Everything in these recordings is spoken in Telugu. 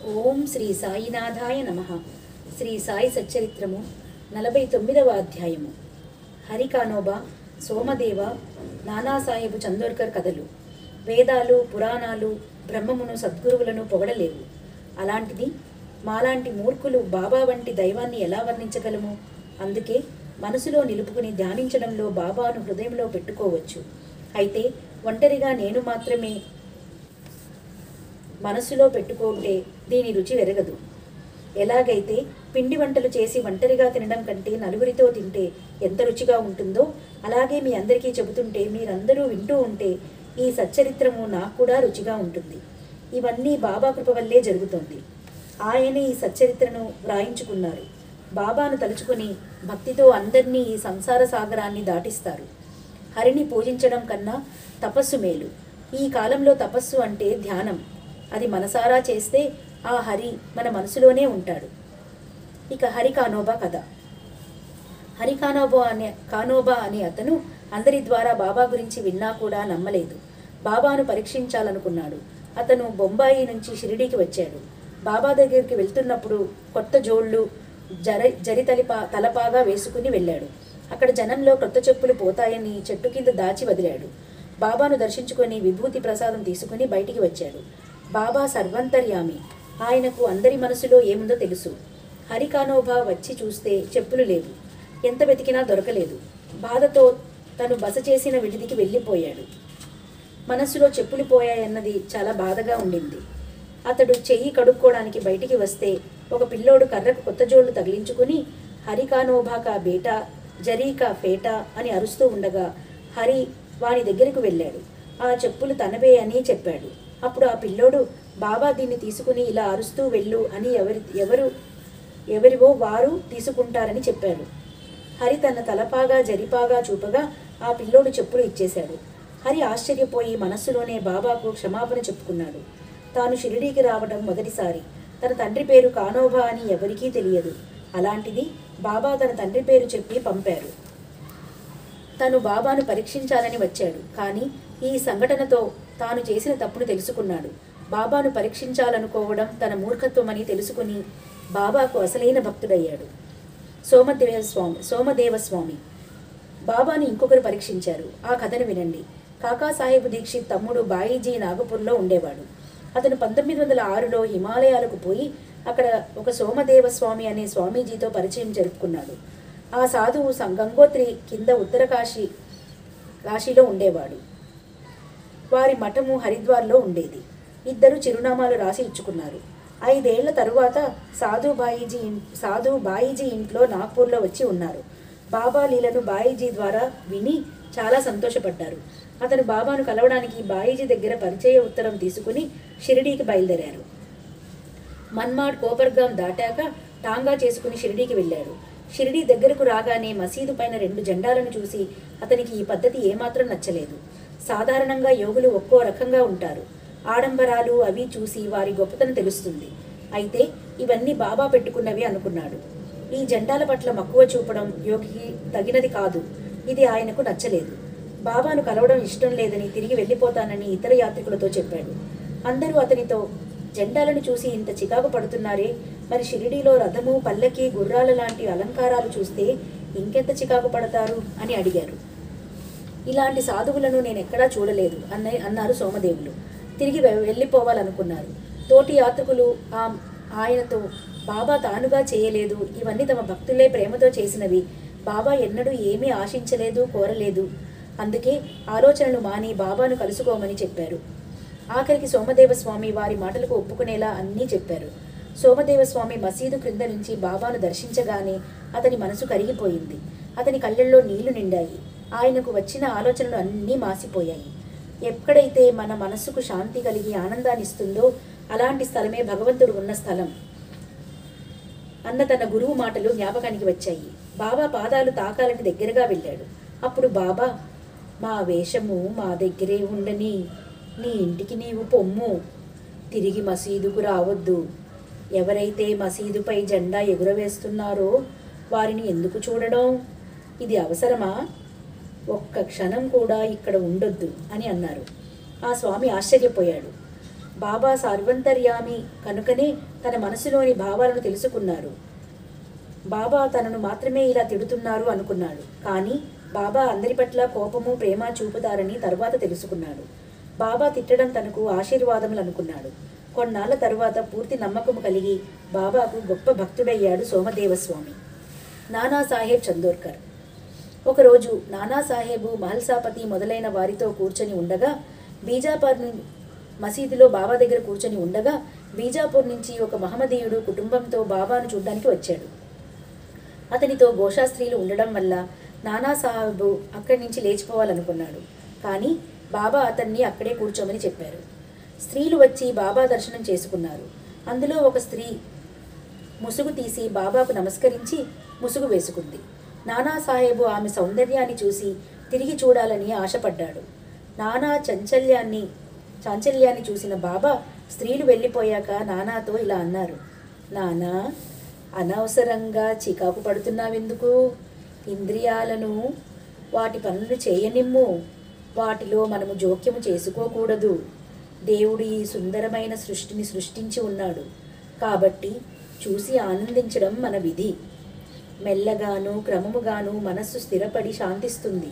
ఓం శ్రీ సాయినాథాయ నమ శ్రీ సాయి సచ్చరిత్రము నలభై తొమ్మిదవ అధ్యాయము హరికానోబా సోమదేవ నానాసాహెబు చందోర్కర్ కథలు వేదాలు పురాణాలు బ్రహ్మమును సద్గురువులను పొగడలేవు అలాంటిది మాలాంటి మూర్ఖులు బాబా వంటి దైవాన్ని ఎలా వర్ణించగలము అందుకే మనసులో నిలుపుకుని ధ్యానించడంలో బాబాను హృదయంలో పెట్టుకోవచ్చు అయితే ఒంటరిగా నేను మాత్రమే మనసులో పెట్టుకుంటే దీని రుచి వెరగదు ఎలాగైతే పిండి వంటలు చేసి ఒంటరిగా తినడం కంటే నలుగురితో తింటే ఎంత రుచిగా ఉంటుందో అలాగే మీ అందరికీ చెబుతుంటే మీరందరూ వింటూ ఉంటే ఈ సచ్చరిత్రము నాకు కూడా రుచిగా ఉంటుంది ఇవన్నీ బాబా కృప వల్లే జరుగుతోంది ఆయనే ఈ సచ్చరిత్రను వ్రాయించుకున్నారు బాబాను తలుచుకొని భక్తితో అందరినీ ఈ సంసార సాగరాన్ని దాటిస్తారు హరిని పూజించడం కన్నా తపస్సు మేలు ఈ కాలంలో తపస్సు అంటే ధ్యానం అది మనసారా చేస్తే ఆ హరి మన మనసులోనే ఉంటాడు ఇక హరి కానోబా కథ హరి కానోబా అనే కానోబా అనే అతను అందరి ద్వారా బాబా గురించి విన్నా కూడా నమ్మలేదు బాబాను పరీక్షించాలనుకున్నాడు అతను బొంబాయి నుంచి షిరిడీకి వచ్చాడు బాబా దగ్గరికి వెళ్తున్నప్పుడు కొత్త జోళ్ళు జర జరి తలిపా తలపాగా వేసుకుని వెళ్ళాడు అక్కడ జనంలో కొత్త చెప్పులు పోతాయని చెట్టు కింద దాచి వదిలాడు బాబాను దర్శించుకొని విభూతి ప్రసాదం తీసుకుని బయటికి వచ్చాడు బాబా సర్వంతర్యామి ఆయనకు అందరి మనసులో ఏముందో తెలుసు హరికానోబా వచ్చి చూస్తే చెప్పులు లేవు ఎంత వెతికినా దొరకలేదు బాధతో తను బస చేసిన విడిదికి వెళ్ళిపోయాడు మనసులో చెప్పులు పోయాయన్నది చాలా బాధగా ఉండింది అతడు చెయ్యి కడుక్కోవడానికి బయటికి వస్తే ఒక పిల్లోడు కర్రకు కొత్త జోళ్లు తగిలించుకుని హరికానోభాకా బేటా జరీకా ఫేటా అని అరుస్తూ ఉండగా హరి వాని దగ్గరకు వెళ్ళాడు ఆ చెప్పులు తనవే అని చెప్పాడు అప్పుడు ఆ పిల్లోడు బాబా దీన్ని తీసుకుని ఇలా అరుస్తూ వెళ్ళు అని ఎవరి ఎవరు ఎవరివో వారు తీసుకుంటారని చెప్పాడు హరి తన తలపాగా జరిపాగా చూపగా ఆ పిల్లోడు చెప్పులు ఇచ్చేశాడు హరి ఆశ్చర్యపోయి మనస్సులోనే బాబాకు క్షమాపణ చెప్పుకున్నాడు తాను షిరిడీకి రావడం మొదటిసారి తన తండ్రి పేరు కానోబా అని ఎవరికీ తెలియదు అలాంటిది బాబా తన తండ్రి పేరు చెప్పి పంపారు తను బాబాను పరీక్షించాలని వచ్చాడు కానీ ఈ సంఘటనతో తాను చేసిన తప్పును తెలుసుకున్నాడు బాబాను పరీక్షించాలనుకోవడం తన మూర్ఖత్వమని తెలుసుకుని బాబాకు అసలైన భక్తుడయ్యాడు సోమదేవ స్వామి సోమదేవ స్వామి బాబాని ఇంకొకరు పరీక్షించారు ఆ కథను వినండి కాకాసాహెబ్ దీక్షిత్ తమ్ముడు బాయిజీ నాగపూర్లో ఉండేవాడు అతను పంతొమ్మిది వందల ఆరులో హిమాలయాలకు పోయి అక్కడ ఒక సోమదేవ స్వామి అనే స్వామీజీతో పరిచయం జరుపుకున్నాడు ఆ సాధువు సం- గంగోత్రి కింద ఉత్తర కాశీ కాశీలో ఉండేవాడు వారి మఠము హరిద్వార్లో ఉండేది ఇద్దరు చిరునామాలు రాసి ఇచ్చుకున్నారు ఐదేళ్ల తరువాత సాధు బాయిజీ ఇన్- సాధు బాయిజీ ఇంట్లో నాగ్పూర్లో వచ్చి ఉన్నారు బాబా లీలను బాయిజీ ద్వారా విని చాలా సంతోషపడ్డారు అతను బాబాను కలవడానికి బాయిజీ దగ్గర పరిచయ ఉత్తరం తీసుకుని షిరిడీకి బయలుదేరారు మన్మాడ్ కోపర్గాం దాటాక టాంగా చేసుకుని షిరిడీకి వెళ్ళాడు షిరిడీ దగ్గరకు రాగానే మసీదు పైన రెండు జెండాలను చూసి అతనికి ఈ పద్ధతి ఏమాత్రం నచ్చలేదు సాధారణంగా యోగులు ఒక్కో రకంగా ఉంటారు ఆడంబరాలు అవి చూసి వారి గొప్పతనం తెలుస్తుంది అయితే ఇవన్నీ బాబా పెట్టుకున్నవి అనుకున్నాడు ఈ జెండాల పట్ల మక్కువ చూపడం యోగికి తగినది కాదు ఇది ఆయనకు నచ్చలేదు బాబాను కలవడం ఇష్టం లేదని తిరిగి వెళ్ళిపోతానని ఇతర యాత్రికులతో చెప్పాడు అందరూ అతనితో జెండాలను చూసి ఇంత చికాకు పడుతున్నారే మరి షిరిడీలో రథము పల్లకి గుర్రాల లాంటి అలంకారాలు చూస్తే ఇంకెంత చికాకు పడతారు అని అడిగారు ఇలాంటి సాధువులను నేను ఎక్కడా చూడలేదు అన్న అన్నారు సోమదేవులు తిరిగి వె- వెళ్ళిపోవాలనుకున్నారు తోటి యాత్రికులు ఆ ఆయనతో బాబా తానుగా చేయలేదు ఇవన్నీ తమ భక్తులే ప్రేమతో చేసినవి బాబా ఎన్నడూ ఏమీ ఆశించలేదు కోరలేదు అందుకే ఆలోచనలు మాని బాబాను కలుసుకోమని చెప్పారు ఆఖరికి సోమదేవ స్వామి వారి మాటలకు ఒప్పుకునేలా అన్నీ చెప్పారు సోమదేవ స్వామి మసీదు క్రింద నుంచి బాబాను దర్శించగానే అతని మనసు కరిగిపోయింది అతని కళ్ళల్లో నీళ్లు నిండాయి ఆయనకు వచ్చిన ఆలోచనలు అన్నీ మాసిపోయాయి ఎక్కడైతే మన మనస్సుకు శాంతి కలిగి ఆనందాన్ని ఇస్తుందో అలాంటి స్థలమే భగవంతుడు ఉన్న స్థలం అన్న తన గురువు మాటలు జ్ఞాపకానికి వచ్చాయి బాబా పాదాలు తాకాలని దగ్గరగా వెళ్ళాడు అప్పుడు బాబా మా వేషము మా దగ్గరే ఉండని నీ ఇంటికి నీవు పొమ్ము తిరిగి మసీదుకు రావద్దు ఎవరైతే మసీదుపై జెండా ఎగురవేస్తున్నారో వారిని ఎందుకు చూడడం ఇది అవసరమా ఒక్క క్షణం కూడా ఇక్కడ ఉండొద్దు అని అన్నారు ఆ స్వామి ఆశ్చర్యపోయాడు బాబా సర్వంతర్యామి కనుకనే తన మనసులోని భావాలను తెలుసుకున్నారు బాబా తనను మాత్రమే ఇలా తిడుతున్నారు అనుకున్నాడు కానీ బాబా అందరి పట్ల కోపము ప్రేమ చూపుతారని తరువాత తెలుసుకున్నాడు బాబా తిట్టడం తనకు ఆశీర్వాదములు అనుకున్నాడు కొన్నాళ్ళ తరువాత పూర్తి నమ్మకము కలిగి బాబాకు గొప్ప భక్తుడయ్యాడు సోమదేవస్వామి నానాసాహెబ్ చందోర్కర్ ఒకరోజు నానాసాహెబు మహల్సాపతి మొదలైన వారితో కూర్చొని ఉండగా బీజాపూర్ ను- మసీదులో బాబా దగ్గర కూర్చొని ఉండగా బీజాపూర్ నుంచి ఒక మహమ్మదీయుడు కుటుంబంతో బాబాను చూడ్డానికి వచ్చాడు అతనితో గోషాస్త్రీలు ఉండడం వల్ల నానాసాహెబు అక్కడి నుంచి లేచిపోవాలనుకున్నాడు కానీ బాబా అతన్ని అక్కడే కూర్చోమని చెప్పారు స్త్రీలు వచ్చి బాబా దర్శనం చేసుకున్నారు అందులో ఒక స్త్రీ ముసుగు తీసి బాబాకు నమస్కరించి ముసుగు వేసుకుంది నానాసాహెబు ఆమె సౌందర్యాన్ని చూసి తిరిగి చూడాలని ఆశపడ్డాడు నానా చంచల్యాన్ని చాంచల్యాన్ని చూసిన బాబా స్త్రీలు వెళ్ళిపోయాక నానాతో ఇలా అన్నారు నానా అనవసరంగా చికాకు పడుతున్నావెందుకు ఇంద్రియాలను వాటి పనులు చేయనిమ్ము వాటిలో మనము జోక్యము చేసుకోకూడదు దేవుడు ఈ సుందరమైన సృష్టిని సృష్టించి ఉన్నాడు కాబట్టి చూసి ఆనందించడం మన విధి మెల్లగాను క్రమముగాను మనస్సు స్థిరపడి శాంతిస్తుంది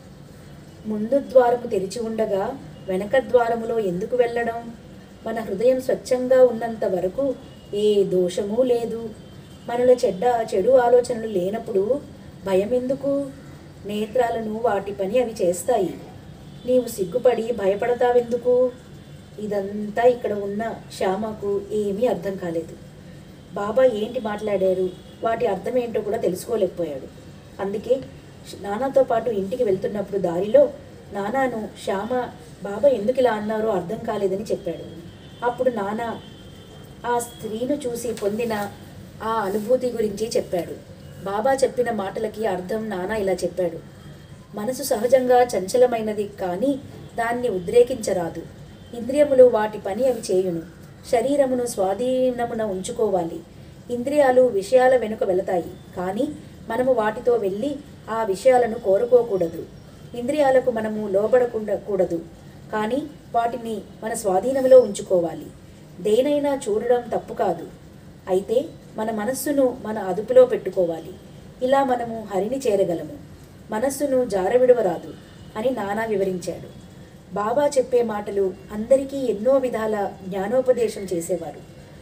ముందు ద్వారము తెరిచి ఉండగా వెనక ద్వారములో ఎందుకు వెళ్ళడం మన హృదయం స్వచ్ఛంగా ఉన్నంత వరకు ఏ దోషమూ లేదు మనలో చెడ్డ చెడు ఆలోచనలు లేనప్పుడు భయం ఎందుకు నేత్రాలను వాటి పని అవి చేస్తాయి నీవు సిగ్గుపడి భయపడతావెందుకు ఇదంతా ఇక్కడ ఉన్న శ్యామకు ఏమీ అర్థం కాలేదు బాబా ఏంటి మాట్లాడారు వాటి అర్థం ఏంటో కూడా తెలుసుకోలేకపోయాడు అందుకే నానాతో పాటు ఇంటికి వెళ్తున్నప్పుడు దారిలో నానాను శ్యామ బాబా ఎందుకు ఇలా అన్నారో అర్థం కాలేదని చెప్పాడు అప్పుడు నానా ఆ స్త్రీను చూసి పొందిన ఆ అనుభూతి గురించి చెప్పాడు బాబా చెప్పిన మాటలకి అర్థం నానా ఇలా చెప్పాడు మనసు సహజంగా చంచలమైనది కానీ దాన్ని ఉద్రేకించరాదు ఇంద్రియములు వాటి పని అవి చేయును శరీరమును స్వాధీనమున ఉంచుకోవాలి ఇంద్రియాలు విషయాల వెనుక వెళతాయి కానీ మనము వాటితో వెళ్ళి ఆ విషయాలను కోరుకోకూడదు ఇంద్రియాలకు మనము లోబడకుండా కూడదు కానీ వాటిని మన స్వాధీనంలో ఉంచుకోవాలి దేనైనా చూడడం తప్పు కాదు అయితే మన మనస్సును మన అదుపులో పెట్టుకోవాలి ఇలా మనము హరిని చేరగలము మనస్సును జారవిడవరాదు అని నానా వివరించాడు బాబా చెప్పే మాటలు అందరికీ ఎన్నో విధాల జ్ఞానోపదేశం చేసేవారు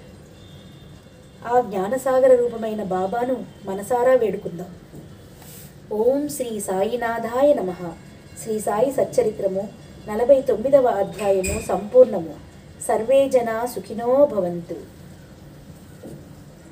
ఆ జ్ఞానసాగర రూపమైన బాబాను మనసారా వేడుకుందాం ఓం శ్రీ సాయినాథాయ నమ శ్రీ సాయి సచ్చరిత్రము నలభై తొమ్మిదవ అధ్యాయము సంపూర్ణము సర్వే జనా సుఖినో భవంతు